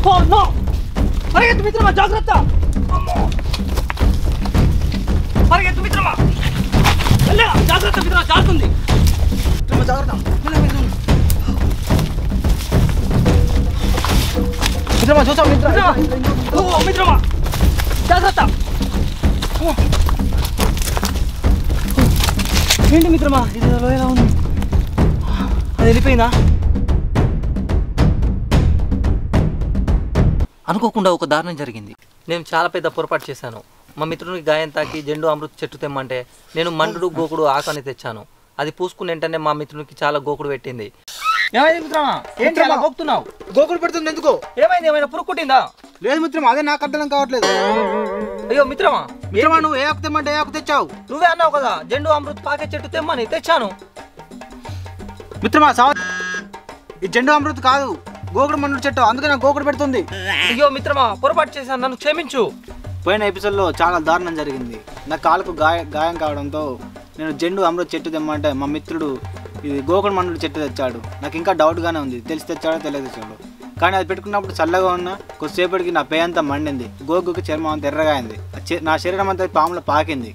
Oh no పరిగెత్తు మిత్రమా జాగ్రత్త అమ్మో. పరిగెత్తు మిత్రమా మెల్లగా జాగ్రత్త మిత్రమా జారుతుంది మిత్రమా జాగ్రత్త మెల్లగా, మెల్లగా. మిత్రమా చూసాం మిత్ర మిత్రమా ఓ మిత్రమా జాగ్రత్త ఓ. ఏంటి మిత్రమా ఇది ఎలా ఉంది అది వెళ్ళిపోయిందా అనుకోకుండా ఒక దారుణం జరిగింది నేను చాలా పెద్ద పొరపాటు చేశాను మా మిత్రునికి గాయం తాకి జెండు అమృత చెట్టు తెమ్మంటే నేను మండుడు గోకుడు ఆకని తెచ్చాను అది పూసుకుని వెంటనే మా మిత్రునికి చాలా గోకుడు పెట్టింది ఏమైంది మిత్రమా ఏంటి అలా గోకుతున్నావు గోకులు పెడుతుంది ఎందుకో ఏమైంది ఏమైనా పురుగు కుట్టిందా లేదు మిత్రమా అదే నాకు అర్థం కావట్లేదు అయ్యో మిత్రమా మిత్రమా నువ్వు ఏ ఆకు తెమ్మంటే ఏ ఆకు తెచ్చావు నువ్వే అన్నావు కదా జెండు అమృత్ పాకే చెట్టు తెమ్మని తెచ్చాను మిత్రమా సావ ఈ జెండు అమృత్ కాదు గోకుడు మన్నుడు చెట్టు అందుకే నాకు గోకుడు పెడుతుంది అయ్యో మిత్రమా పొరపాటు చేశాను నన్ను క్షమించు పోయిన ఎపిసోడ్లో చాలా దారుణం జరిగింది నా కాలుకు గాయ గాయం కావడంతో నేను జెండు అమృత్ చెట్టు తెమ్మంటే మా మిత్రుడు ఇది గోకుడు మన్నుడు చెట్టు తెచ్చాడు నాకు ఇంకా డౌట్గానే ఉంది తెలిసి తెచ్చాడో తెలియదు తెచ్చాడు కానీ అది పెట్టుకున్నప్పుడు చల్లగా ఉన్న కొద్దిసేపటికి నా పే అంతా మండింది గోకుకి చర్మం అంతా ఎర్రగా అయింది ఆ చె- నా శరీరం అంతా పాములో పాకింది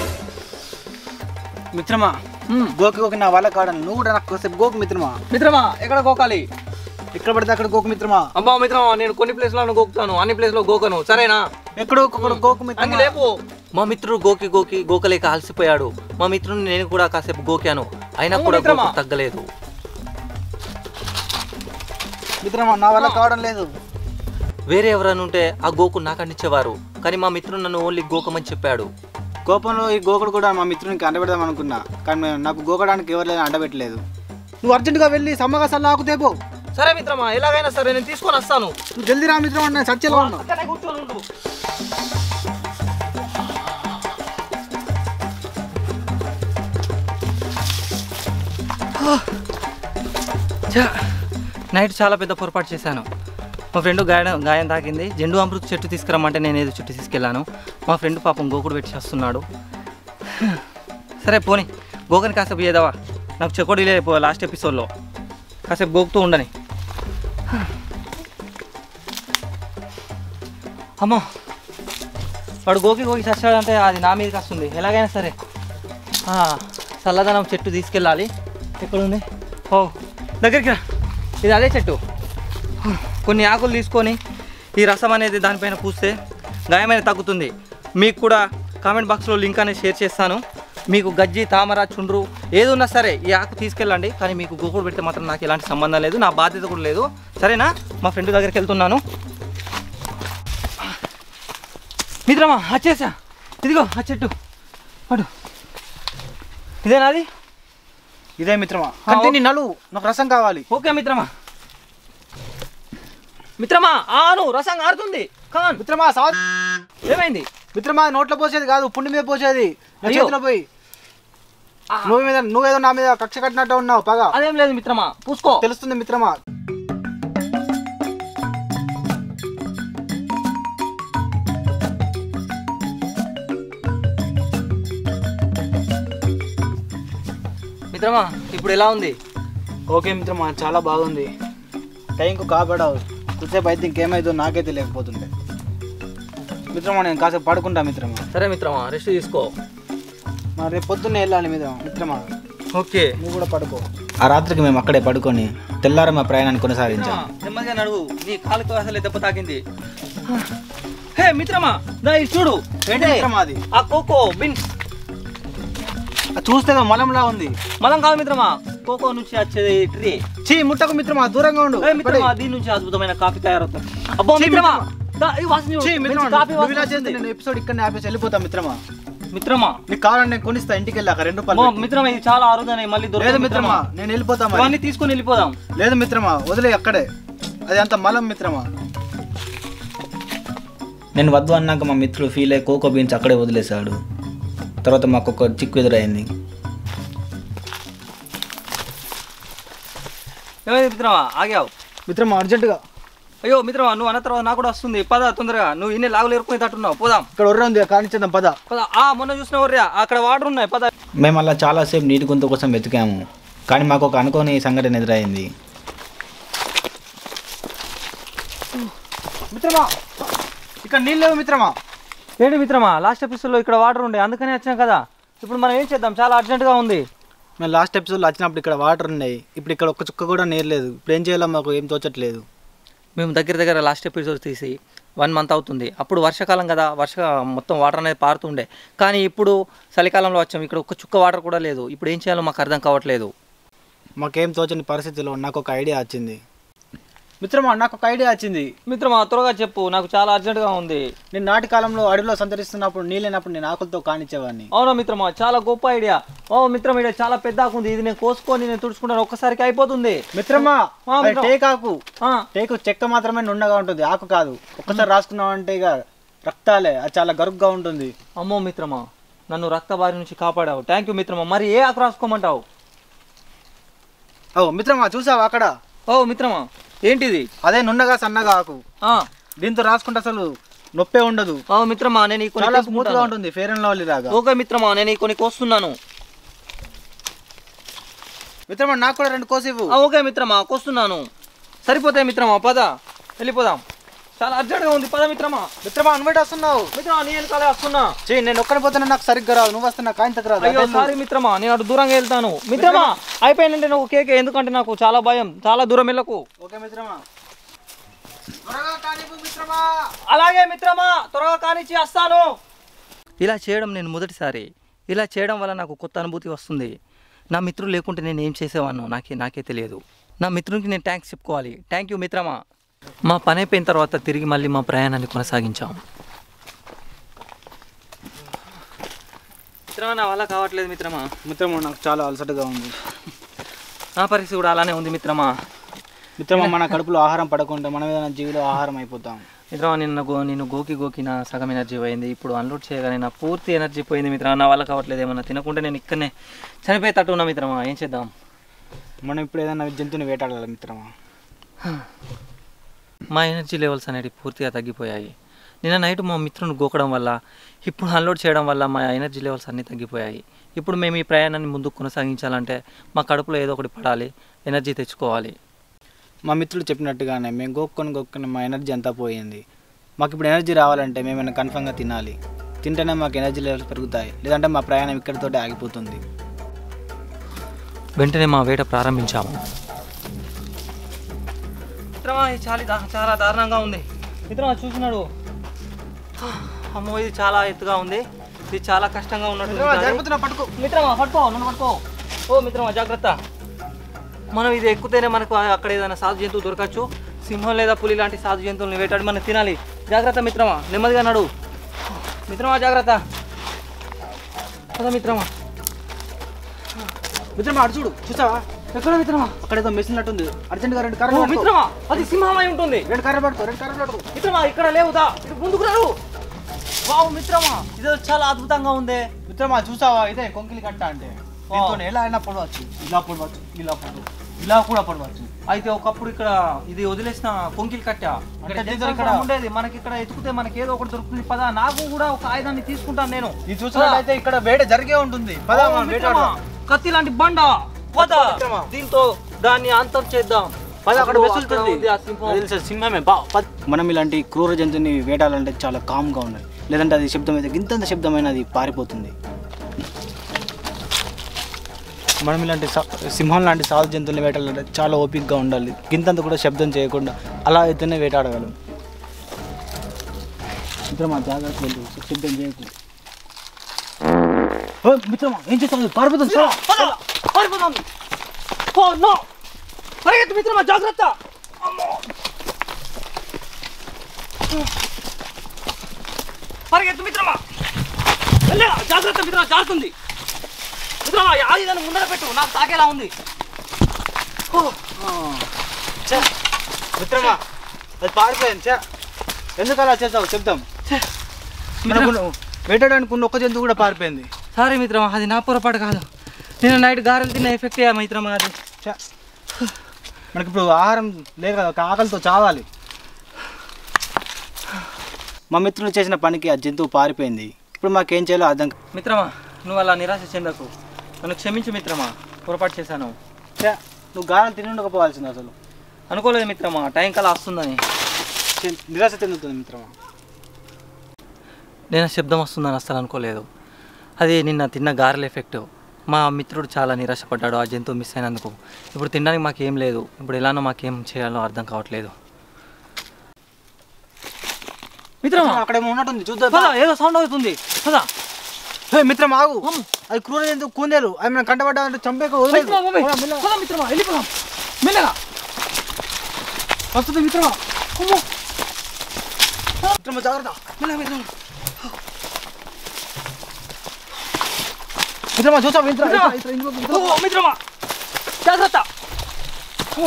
మిత్రమా గోకి గోకి నా వల్ల కాడను నువ్వు కూడా నాకు కొద్దిసేపు గోకు మిత్రమా మిత్రమా ఎక్కడ గోకాలి ఎక్కడ పడితే అక్కడ గోకు మిత్రమా అబ్బా మిత్రమా నేను కొన్ని ప్లేస్లలో గోకుతాను అన్ని ప్లేస్లో గోకను సరేనా ఎక్కడో ఒక్కొక్కడు గోకు అంగి మిత్రమా లేపు మా మిత్రుడు గోకి గోకి గోకలేక అలసిపోయాడు మా మిత్రుడిని నేను కూడా కాసేపు గోకాను అయినా కూడా గోకు తగ్గలేదు మిత్రమా నా వల్ల కావడం లేదు వేరే ఎవరైనా ఉంటే ఆ గోకు నాకు అందించేవారు కానీ మా మిత్రుడు నన్ను ఓన్లీ గోకమని చెప్పాడు కోపంలో ఈ గోకుడు కూడా మా మిత్రునికి అండబెడదాం అనుకున్నా కానీ మేము- నాకు గోకడానికి ఎవరు లేదు అండబెట్టలేదు నువ్వు అర్జెంటుగా వెళ్ళి సమ్మగా సల్ల ఆకు తేపో సరే మిత్రమా ఎలాగైనా సరే నేను తీసుకొని వస్తాను నువ్వు జల్దీ రా మిత్రం నేను సత్యలో ఉన్నా అక్కడే కూర్చొని ఉండు నైట్ చాలా పెద్ద పొరపాటు చేశాను మా ఫ్రెండ్ గాయం గాయం తాకింది జెండు అమృత చెట్టు తీసుకురమ్మంటే నేను ఏదో చెట్టు తీసుకెళ్ళాను మా ఫ్రెండ్ పాపం గోకుడు పెట్టి చేస్తున్నాడు సరే పోనీ గోకని కాసేపు ఏదవా నాకు చెకోడి లేదు లాస్ట్ ఎపిసోడ్లో కాసేపు గోకుతూ ఉండని అమ్మో వాడు గోకి గోకి చచ్చాడంటే అది నా మీదకి వస్తుంది ఎలాగైనా సరే ఆ, చల్లదనం చెట్టు తీసుకెళ్ళాలి ఎక్కడ ఉంది ఓ దగ్గరికి రా ఇది అదే చెట్టు కొన్ని ఆకులు తీసుకొని ఈ రసం అనేది దానిపైన పూస్తే గాయమైన తగ్గుతుంది మీకు కూడా కామెంట్ బాక్స్లో లింక్ అనేది షేర్ చేస్తాను మీకు గజ్జి తామర చుండ్రు ఏది ఉన్నా సరే ఈ ఆకు తీసుకెళ్ళండి కానీ మీకు గోకుడు పెడితే మాత్రం నాకు ఎలాంటి సంబంధం లేదు నా బాధ్యత కూడా లేదు సరేనా మా ఫ్రెండ్ దగ్గరికి వెళ్తున్నాను మిత్రమా వచ్చేసా ఇదిగో ఆ చెట్టు అటు ఇదేనాది ఇదే మిత్రమా ఆ, కంటిన్యూ నలు నాకు రసం కావాలి ఓకే మిత్రమా మిత్రమా ఆను రసం ఆడుతుంది కాన్ మిత్రమా సా ఏమైంది మిత్రమా నోట్లో పోసేది కాదు పుండి మీద పోసేది నా అయ్యో. చేతిలో పోయి ఆ. నువ్వు మీద నువ్వేదో నా మీద కక్ష కట్టినట్టు ఉన్నావు పగ అదేం లేదు మిత్రమా పూసుకో తెలుస్తుంది మిత్రమా మిత్రమా ఇప్పుడు ఎలా ఉంది ఓకే మిత్రమా చాలా బాగుంది టైంకు కాపాడావు కొద్దిసేపు అయితే ఇంకేమైందో నాకే తెలియకపోతుండే మిత్రమా నేను కాసేపు పడుకుంటా మిత్రమా సరే మిత్రమా రెస్ట్ తీసుకో మరి రేపు పొద్దున్నే వెళ్ళాలి మిత్రమా మిత్రమా ఓకే నువ్వు కూడా పడుకో ఆ రాత్రికి మేము అక్కడే పడుకొని తెల్లారి మా ప్రయాణాన్ని కొనసాగించాం మిత్రమా, నెమ్మదిగా నడువు నీ కాలుతో అసలు దెబ్బ తాకింది హే మిత్రమా దా ఇది చూడు ఏంటి మిత్రమా అది ఆ కోకో బిన్స్ అది చూస్తే ఏదో మలంలా ఉంది మనం కాదు మిత్రమా కోకో నుంచి వచ్చేది ట్రీ చీ ముట్టకు మిత్రమా దూరంగా ఉండు ఏ మిత్రమా దీని నుంచి అద్భుతమైన కాఫీ తయారవుతుంది అబ్బో చీ, మిత్రమా మిత్రమా. దా, ఈ వాసన చూడు. చీ, మంచి మిత్రమా కాఫీ నువ్వు వాసన ఇలా చేస్తే వస్తుంది. నేను ఎపిసోడ్ ఇక్కడనే ఆపేసి వెళ్ళిపోతా మిత్రమా మిత్రమా నీకు కావాలని నేను కొనిస్తా ఇంటికి వెళ్ళాక రెండు అమ్మో, రూపాయలు పెట్టి. మిత్రమా ఇది చాలా అరుదనే మళ్ళీ లేదు దొరకదు మిత్రమా నేను వెళ్ళిపోతా మరి. ఇవన్నీ తీసుకొని వెళ్ళిపోదాం లేదు మిత్రమా వదిలే అక్కడే అది అంత మలం మిత్రమా నేను వద్దు అన్నాక మా మిత్రుడు ఫీల్ అయ్యి కోకో బీన్స్ అక్కడే వదిలేశాడు తర్వాత మాకు ఒక చిక్కు ఎదురైంది ఏమైంది మిత్రమా ఆగావు మిత్రమా అర్జెంటుగా అయ్యో మిత్రమా నువ్వు అన్న తర్వాత నాకు కూడా వస్తుంది పద తొందరగా నువ్వు ఇన్ని లాగులు ఎరుకుని తట్టున్నావు పోదాం ఇక్కడ ఒర్ర ఉంది కానిచ్చేద్దాం పద పద ఆ మొన్న చూసిన వర్యా అక్కడ వాటర్ ఉన్నాయి పద మేము అలా చాలాసేపు నీటి గుంత కోసం వెతికాము కానీ మాకు ఒక అనుకోని సంఘటన ఎదురైంది మిత్రమా ఇక్కడ నీళ్ళు లేవు మిత్రమా ఏంటి మిత్రమా లాస్ట్ ఎపిసోడ్లో ఇక్కడ వాటర్ ఉండే అందుకనే వచ్చాం కదా ఇప్పుడు మనం ఏం చేద్దాం చాలా అర్జెంటుగా ఉంది మేము లాస్ట్ ఎపిసోడ్లో వచ్చినప్పుడు ఇక్కడ వాటర్ ఉన్నాయి ఇప్పుడు ఇక్కడ ఒక్క చుక్క కూడా నీరు లేదు ఇప్పుడు ఏం చేయాలో మాకు ఏం తోచట్లేదు మేము దగ్గర దగ్గర లాస్ట్ ఎపిసోడ్ తీసి వన్ మంత్ అవుతుంది అప్పుడు వర్షాకాలం కదా వర్ష మొత్తం వాటర్ అనేది పారుతుండే కానీ ఇప్పుడు చలికాలంలో వచ్చాం ఇక్కడ ఒక్క చుక్క వాటర్ కూడా లేదు ఇప్పుడు ఏం చేయాలో మాకు అర్థం కావట్లేదు మాకేం తోచని పరిస్థితిలో నాకు ఒక ఐడియా వచ్చింది మిత్రమా నాకు ఒక ఐడియా వచ్చింది మిత్రమా త్వరగా చెప్పు నాకు చాలా అర్జెంటుగా ఉంది నేను నాటి కాలంలో అడవిలో సంచరిస్తున్నప్పుడు నీళ్ళైనప్పుడు నేను ఆకులతో కానిచ్చేవాడిని అవునా మిత్రమా చాలా గొప్ప ఐడియా ఓ మిత్రం ఐడియా చాలా పెద్ద ఆకు ఉంది ఇది నేను కోసుకొని నేను తుడుచుకుంటాను ఒక్కసారికి అయిపోతుంది మిత్రమా ఆ, అది మిత్రం. టేకాకు ఆ, టేకు చెక్క మాత్రమే నుండగా ఉంటుంది ఆకు కాదు ఒక్కసారి రాసుకున్నామంటే ఇక రక్తాలే అది చాలా గరుగ్గా ఉంటుంది అమ్మో మిత్రమా నన్ను రక్త బారి నుంచి కాపాడావు థ్యాంక్ యూ మిత్రమా మరి ఏ ఆకు రాసుకోమంటావు ఓ మిత్రమా చూసావా అక్కడ ఓ మిత్రమా ఏంటిది అదే నున్నగా సన్నగా ఆకు ఆ, దీంతో రాసుకుంటే అసలు నొప్పే ఉండదు ఓ మిత్రమా నేను ఈ కొన్ని చాలా స్మూత్ గా తీసుకుంటాను. ఉంటుంది ఫేర్ అండ్ లవ్లీ లాగా ఓకే మిత్రమా నేను ఈ కొన్ని కోస్తున్నాను మిత్రమా నాకు కూడా రెండు కోసి ఇవ్వు ఆ, ఓకే మిత్రమా కోస్తున్నాను సరిపోతాయి మిత్రమా పద వెళ్ళిపోదాం చాలా అర్జెంట్గా ఉంది పద మిత్రమా మిత్రమా నువ్వు వస్తున్నావు మిత్రమా నీ వెనకాలే వస్తున్నా చెయ్యి నేను ఒక్కడి పోతున్నా నాకు సరిగ్గా రాదు నువ్వు వస్తున్నా కాయింతకు రాదు అయ్యో సారీ మిత్రమా నేను అటు దూరంగా వెళ్తాను మిత్రమా అయిపోయిందంటే నాకు కేక్ ఎందుకంటే నాకు చాలా భయం చాలా దూరం వెళ్ళకు ఓకే మిత్రమా త్వరగా కానివ్వు మిత్రమా అలాగే మిత్రమా త్వరగా కానిచ్చి వస్తాను ఇలా చేయడం నేను మొదటిసారి ఇలా చేయడం వల్ల నాకు కొత్త అనుభూతి వస్తుంది నా మిత్రులు లేకుంటే నేను ఏం చేసేవాడినో నాకే నాకే తెలియదు నా మిత్రునికి నేను థ్యాంక్స్ చెప్పుకోవాలి థ్యాంక్ యూ మిత్రమా మా పని అయిపోయిన తర్వాత తిరిగి మళ్ళీ మా ప్రయాణాన్ని కొనసాగించాం మిత్రమా నా వల్ల కావట్లేదు మిత్రమా మిత్రమా నాకు చాలా అలసటగా ఉంది నా పరిస్థితి కూడా అలానే ఉంది మిత్రమా మిత్రమా మన కడుపులో ఆహారం పడకుండా మనం ఏదైనా జీవిలో ఆహారం అయిపోతాం మిత్రమా నిన్న గో నేను గోకి గోకి నా సగం ఎనర్జీ పోయింది ఇప్పుడు అన్లోడ్ చేయగానే నా పూర్తి ఎనర్జీ పోయింది మిత్రమా నా వల్ల కావట్లేదు ఏమన్నా తినకుంటే నేను ఇక్కడనే చనిపోయి తట్టు ఉన్నా మిత్రమా ఏం చేద్దాం మనం ఇప్పుడు ఏదైనా జంతువుని వేటాడాలి మిత్రమా మా ఎనర్జీ లెవెల్స్ అనేవి పూర్తిగా తగ్గిపోయాయి నిన్న నైట్ మా మిత్రుని గోకడం వల్ల ఇప్పుడు అన్లోడ్ చేయడం వల్ల మా ఎనర్జీ లెవెల్స్ అన్నీ తగ్గిపోయాయి ఇప్పుడు మేము ఈ ప్రయాణాన్ని ముందుకు కొనసాగించాలంటే మా కడుపులో ఏదో ఒకటి పడాలి ఎనర్జీ తెచ్చుకోవాలి మా మిత్రుడు చెప్పినట్టుగానే మేము గోక్కొని గోక్కొని మా ఎనర్జీ అంతా పోయింది మాకు ఇప్పుడు ఎనర్జీ రావాలంటే మేమైనా కన్ఫర్మ్గా తినాలి తింటేనే మాకు ఎనర్జీ లెవెల్స్ పెరుగుతాయి లేదంటే మా ప్రయాణం ఇక్కడితోటే ఆగిపోతుంది వెంటనే మా వేట ప్రారంభించాము మిత్రమా ఇది చాలా దా- చాలా దారుణంగా ఉంది మిత్రమా చూసినాడు అమ్మో ఇది చాలా ఎత్తుగా ఉంది ఇది చాలా కష్టంగా ఉన్నట్టు పట్టుకో మిత్రమా పట్టుకో నన్ను పట్టుకో ఓ మిత్రమా జాగ్రత్త మనం ఇది ఎక్కుతేనే మనకు అక్కడ ఏదైనా సాధు జంతువు దొరకచ్చు సింహం లేదా పులి లాంటి సాధు జంతువులను వేటాడి మనం తినాలి జాగ్రత్త మిత్రమా నెమ్మదిగా నడు మిత్రమా జాగ్రత్త పద మిత్రమా మిత్రమా అటు చూడు చూసావా ఎక్కడ మిత్రమా అక్కడ ఏదో మెషిన్ నట్టుంది అర్జెంట్గా రెండు ఓ, కర్రలు పట్టుకో. మిత్రమా అది సింహమై ఉంటుంది రెండు కర్రలు పట్టుకో రెండు కర్రలు పట్టుకో మిత్రమా ఇక్కడ లేవుదా ఇటు ముందుకు రారు వావ్ మిత్రమా ఇది చాలా అద్భుతంగా ఉంది మిత్రమా చూసావా ఇదే కొంకిలి కట్ట అంటే దీంతో ఎలా అయినా పడవచ్చు ఇలా పడవచ్చు ఇలా పడవచ్చు ఇలా కూడా పడవచ్చు అయితే ఒకప్పుడు ఇక్కడ ఇది వదిలేసిన కొంకిల్ కట్ట ఇక్కడ అంటే జంతువులు ఇక్కడ- ఉండేది మనకి ఇక్కడ ఎతుకుతే మనకి ఏదో ఒకటి దొరుకుతుంది పదా నాకు కూడా ఒక ఆయుధాన్ని తీసుకుంటాను నేను ఇది చూసినట్లయితే ఇక్కడ వేట జరిగే ఉంటుంది పద ఓ, మనం మిత్రమా, వేటాడదాం. కత్తి లాంటి బండ పద మిత్రమా. దీంతో దాన్ని అంతం చేద్దాం పద అక్కడ అదిగో వెసులుతుంది. ఉంది ఆ సింహం. అది తెలుసా, సింహమే బా పద. మనం ఇలాంటి క్రూర జంతువుని వేటాలంటే చాలా కామ్గా ఉండాలి లేదంటే అది శబ్దం అయితే గింతంత శబ్దమైన అది పారిపోతుంది మనం ఇలాంటి సా- సింహం లాంటి సాధు జంతువుని వేటాలంటే చాలా ఓపికగా ఉండాలి గింతంత కూడా శబ్దం చేయకుండా అలా అయితేనే వేటాడగలం మిత్రమా జాగ్రత్త వెళ్ళు శబ్దం చేయకు ఓ, మిత్రమా ఏం చేస్తావు పారిపోతుంది పద, పారిపోదాం. ఓ, no. పరిగెత్తు మిత్రమా జాగ్రత్త అమ్మో. పరిగెత్తు మిత్రమా వెళ్ళరా, జాగ్రత్త మిత్రమా జారుతుంది మిత్రమా ఈ ఆయుధాన్ని ముందర పెట్టు నాకు తాకేలా ఉంది ఓ, ఛే, మిత్రమా అది పారిపోయింది ఛే. ఎందుకు అలా చేసావు చెప్దాం మనకు వేటాడడానికి ఉన్న ఒక్క జంతువు కూడా పారిపోయింది సారీ మిత్రమా అది నా పొరపాటు కాదు నేను నైట్ గారెలు తిన్న ఎఫెక్ట్ అయ్యా మిత్రమా అది ఛే. మనకి ఇప్పుడు ఆహారం లేదు కదా ఒక ఆకలితో చావాలి మా మిత్రులు చేసిన పనికి ఆ జంతువు పారిపోయింది ఇప్పుడు మాకేం చేయాలో అర్థం కా- మిత్రమా నువ్వు అలా నిరాశ చెందకు నన్ను క్షమించు మిత్రమా పొరపాటు చేశాను ఛే, నువ్వు గారెలు తిని ఉండకపోవాల్సింది అసలు అనుకోలేదు మిత్రమా టైం కల్లా వస్తుందని చె- నిరాశ చెందుతుంది మిత్రమా నేను శబ్దం వస్తుందని అస్సలు అనుకోలేదు అది నిన్న తిన్న గారెల ఎఫెక్ట్ మా మిత్రుడు చాలా నిరాశపడ్డాడు ఆ జంతువు మిస్ అయినందుకు ఇప్పుడు తినడానికి మాకేం లేదు ఇప్పుడు ఎలానో మాకేం చేయాలో అర్థం కావట్లేదు మిత్రమా అక్కడేమో ఉన్నట్టుంది చూద్దాం పద, ఏదో సౌండ్ అవుతుంది పద. హే, మిత్రం ఆగు అది క్రూర ఎందుకు కుందేలు అవి మనం కంటపడ్డా అంటే చంపేక వదిలేదు మిత్రమా, బాబాయ్. పద, మిత్రమా వెళ్ళిపోదాం మెల్లగా వస్తుంది మిత్రమా అమ్మో. మిత్రమా జాగ్రత్త మెల్లగా మిత్రమా మిత్రమా చూసా మిత్రం మిత్రమా. ఓ, మిత్రమా జాగ్రత్త ఓ.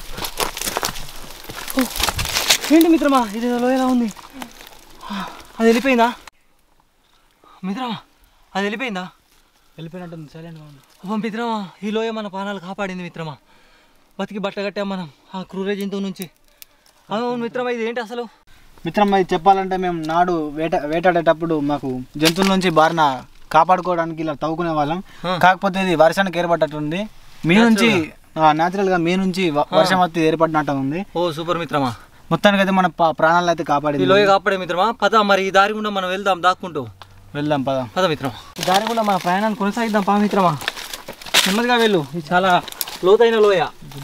ఓ. ఏంటి మిత్రమా ఇది లోయలా ఉంది అది వెళ్ళిపోయిందా మిత్రమా అది వెళ్ళిపోయిందా వెళ్ళిపోయినట్టుంది సైలెంట్గా ఉంది అబ్బా మిత్రమా ఈ లోయ మన ప్రాణాలు కాపాడింది మిత్రమా బతికి బట్ట కట్టాం మనం ఆ క్రూర జంతువు నుంచి అవును మిత్రమా ఇది ఏంటి అసలు మిత్రం అది చెప్పాలంటే మేము నాడు వేట వేటాడేటప్పుడు మాకు జంతువుల నుంచి బారిన కాపాడుకోవడానికి ఇలా తవ్వుకునే వాళ్ళం ఆ. కాకపోతే ఇది వర్షానికి ఏర్పడ్డట్టుంది మీ నుంచి న్యాచురల్ గా మీ నుంచి వ- వర్షం వచ్చి ఏర్పడినట్టు ఉంది ఓ సూపర్ మిత్రమా మొత్తానికి అయితే మన ప- ప్రాణాలను అయితే ఈ కాపాడింది లోయ కాపాడే మిత్రమా పద మరి ఈ దారి గుండా మనం వెళ్దాం దాక్కుంటూ వెళ్దాం పద పద మిత్రమా ఈ దారి గుండా మన ప్రయాణాన్ని కొనసాగిద్దాం పా మిత్రమా నెమ్మదిగా వెళ్ళు ఇది చాలా లోతైన లోయ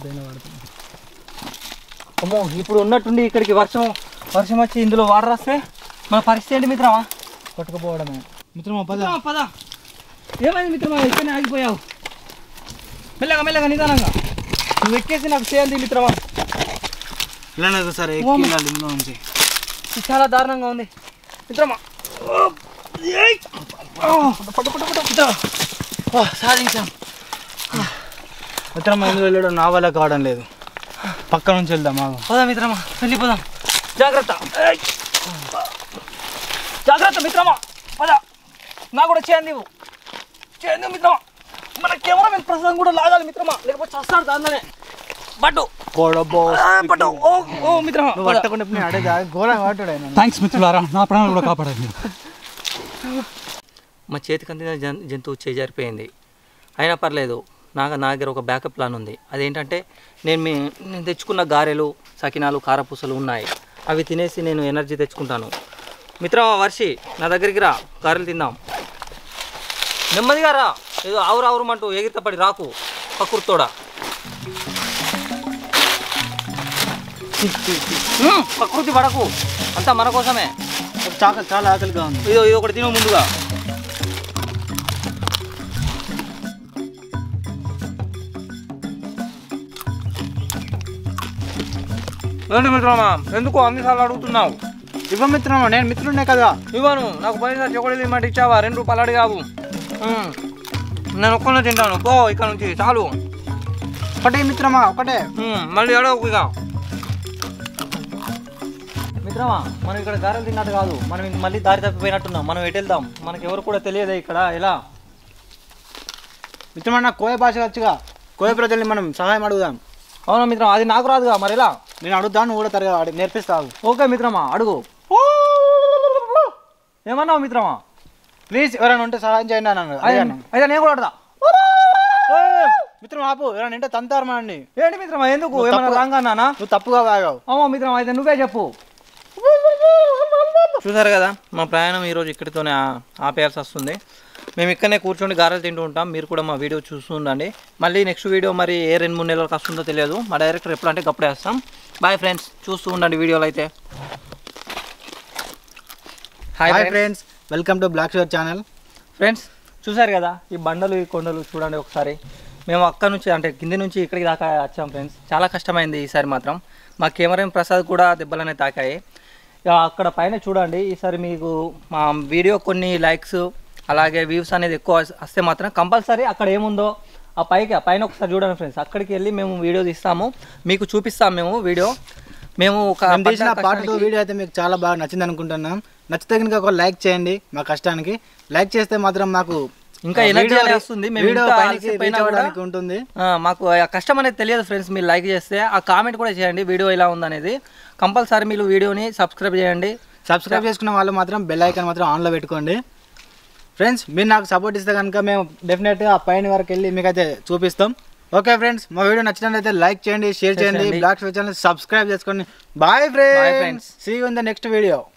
అమ్మో ఇప్పుడు ఉన్నట్టుండి ఇక్కడికి వర్షం వర్షం వచ్చి ఇందులో వాటర్ వస్తే మన పరిస్థితి ఏంటి మిత్రమా కొట్టుకుపోవడమే మిత్రమా పద మిత్రమా, పద ఏమైంది మిత్రమా ఇక్కడనే ఆగిపోయావు మెల్లగా మెల్లగా నిదానంగా నువ్వు ఎక్కేసి నాకు చేయండి మిత్రమా ఇలానే సరే ఎక్కి వెళ్ళాలి ఇందులో నుంచి ఇది చాలా దారుణంగా ఉంది మిత్రమా ఏయ్! ఆ, మిత్రమా. ఆ, సాధించాం మిత్రమా ఇందులో వెళ్ళడం నా వల్ల కావడం లేదు పక్క నుంచి వెళ్దాం ఆగు పోదాం మిత్రమా వెళ్ళిపోదాం జాగ్రత్త ఏయ్! జాగ్రత్త మిత్రమా పద నా కూడా చేయండి నువ్వు చేయండి మిత్రమా మన కెమెరామెన్ ప్రసాదం కూడా లాగాలి మిత్రమా లేకపోతే చస్తాడు దానిలోనే పట్టు ఆ, పట్టు ఓ ఓ మిత్రమా నువ్వు పద. పట్టకుండా నేను అడేదా ఘోరంగా పట్టుడే థ్యాంక్స్ మిత్రులారా నా ప్రాణాలు కూడా కాపాడారు మీరు మా చేతికి అందిన జన్ జంతువు చేజారిపోయింది అయినా పర్లేదు నాకు నా దగ్గర ఒక బ్యాకప్ ప్లాన్ ఉంది అదేంటంటే నేను మీ నేను తెచ్చుకున్న గారెలు సకినాలు కారపూసలు ఉన్నాయి అవి తినేసి నేను ఎనర్జీ తెచ్చుకుంటాను మిత్రమా వర్షి నా దగ్గరికి రా గారెలు తిందాం నెమ్మదిగా రా ఏదో ఆవురు ఆవురమంటూ ఎగిరితపడి రాకు పక్కుర్తోడా హ్మ్, ప్రకృతి పడకు అంతా మన కోసమే చాలా చాలా ఆకలిగా ఉంది ఇదో ఇది ఒకటి తిను ముందుగా ఏంటి మిత్రమా ఎందుకు అన్నిసార్లు అడుగుతున్నావు ఇవ్వ మిత్రమా నేను మిత్రుడే కదా ఇవ్వను నాకు పైసా చొకడీలు ఇమ్మంటే ఇచ్చావా రెండు రూపాయలు అడిగావు ఉమ్. నేను ఒక్కనే తింటాను పో ఇక్కడ నుంచి చాలు ఒకటే మిత్రమా ఒకటే ఉమ్, మళ్ళీ అడగకు ఇక మిత్రమా మనం ఇక్కడ గారెలు తిన్నట్టు కాదు మనం ఇంక మళ్ళీ దారి తప్పిపోయినట్టున్నాం మనం ఎటు వెళ్దాం మనకి ఎవరు కూడా తెలియదే ఇక్కడ ఎలా మిత్రమా నాకు కోయ భాష వచ్చుగా కోయ ప్రజల్ని మనం సహాయం అడుగుదాం అవునా మిత్రం అది నాకు రాదుగా మరి ఎలా నేను అడుగుతాను నువ్వు కూడా తరగా అడి- నేర్పిస్తావు ఓకే మిత్రమా అడుగు ఏమన్నావు మిత్రమా ప్లీజ్ ఎవరైనా ఉంటే సహాయం చేయండి అన్నాను అయితే అడిగాను. అయితే నేను కూడా అడదా ఏయ్, మిత్రం ఆపు ఎవరైనా ఉంటే తంతారు మనని ఏంటి మిత్రమా ఎందుకు నువ్వు ఏమన్నా తప్పు- రాంగ్ అన్నానా నువ్వు తప్పుగా వాగావు అమ్మో మిత్రం అయితే నువ్వే చెప్పు చూసారు కదా మా ప్రయాణం ఈరోజు ఇక్కడితోనే ఆ- ఆపేయాల్సి వస్తుంది మేము ఇక్కడనే కూర్చొని గారెలు తింటూ ఉంటాం మీరు కూడా మా వీడియో చూస్తూ ఉండండి మళ్ళీ నెక్స్ట్ వీడియో మరి ఏ రెండు మూడు నెలలకు వస్తుందో తెలియదు మా డైరెక్టర్ ఎప్పుడు అంటే అప్పుడే వేస్తాం బాయ్ ఫ్రెండ్స్ చూస్తూ ఉండండి వీడియోలు అయితే hi hi friends welcome to Black Shore channel friends చూసారు కదా ఈ బండలు ఈ కొండలు చూడండి ఒకసారి మేము అక్కడ నుంచి అంటే కింది నుంచి ఇక్కడికి దాకా వచ్చాం ఫ్రెండ్స్ చాలా కష్టమైంది ఈసారి మాత్రం మా కెమెరా ప్రసాద్ కూడా దెబ్బలనే తాకాయి ఇక అక్కడ పైన చూడండి ఈసారి మీకు మా వీడియో కొన్ని లైక్స్ అలాగే వ్యూస్ అనేది ఎక్కువ వస్తే మాత్రం కంపల్సరీ అక్కడ ఏముందో ఆ పైకి ఆ పైన ఒకసారి చూడండి ఫ్రెండ్స్ అక్కడికి వెళ్ళి మేము వీడియో తీస్తాము మీకు చూపిస్తాం మేము వీడియో మేము ఒక మేము తీసిన పడ్డ పార్ట్ టూ కష్టానికి- వీడియో అయితే మీకు చాలా బాగా నచ్చింది అనుకుంటున్నాం నచ్చితే కనుక ఒక లైక్ చేయండి మా కష్టానికి లైక్ చేస్తే మాత్రం మాకు ఇంకా ఆ, ఎనర్జీ వీడియో అనేది వస్తుంది మేము వీడియో ఇంత పైకి అలసిపోయినా reach కూడా అవ్వడానికి ఉంటుంది ఆ, మాకు ఆ కష్టం అనేది తెలియదు ఫ్రెండ్స్ మీరు లైక్ చేస్తే ఆ కామెంట్ కూడా చేయండి వీడియో ఎలా ఉందనేది కంపల్సరీ మీరు వీడియోని సబ్స్క్రైబ్ చేయండి సబ్స్క్రైబ్ చేసుకున్న వాళ్ళు మాత్రం బెల్ ఐకాన్ మాత్రం ఆన్లో పెట్టుకోండి ఫ్రెండ్స్ మీరు నాకు సపోర్ట్ ఇస్తే కనుక మేము డెఫినెట్గా ఆ పైన వరకు వెళ్ళి మీకైతే చూపిస్తాం ఓకే ఫ్రెండ్స్ మా వీడియో నచ్చినట్లయితే లైక్ చేయండి షేర్ చేయండి చేయండి. బ్లాక్ ఛానల్ సబ్స్క్రైబ్ చేసుకోండి bye Bye, friends friends. See in the next video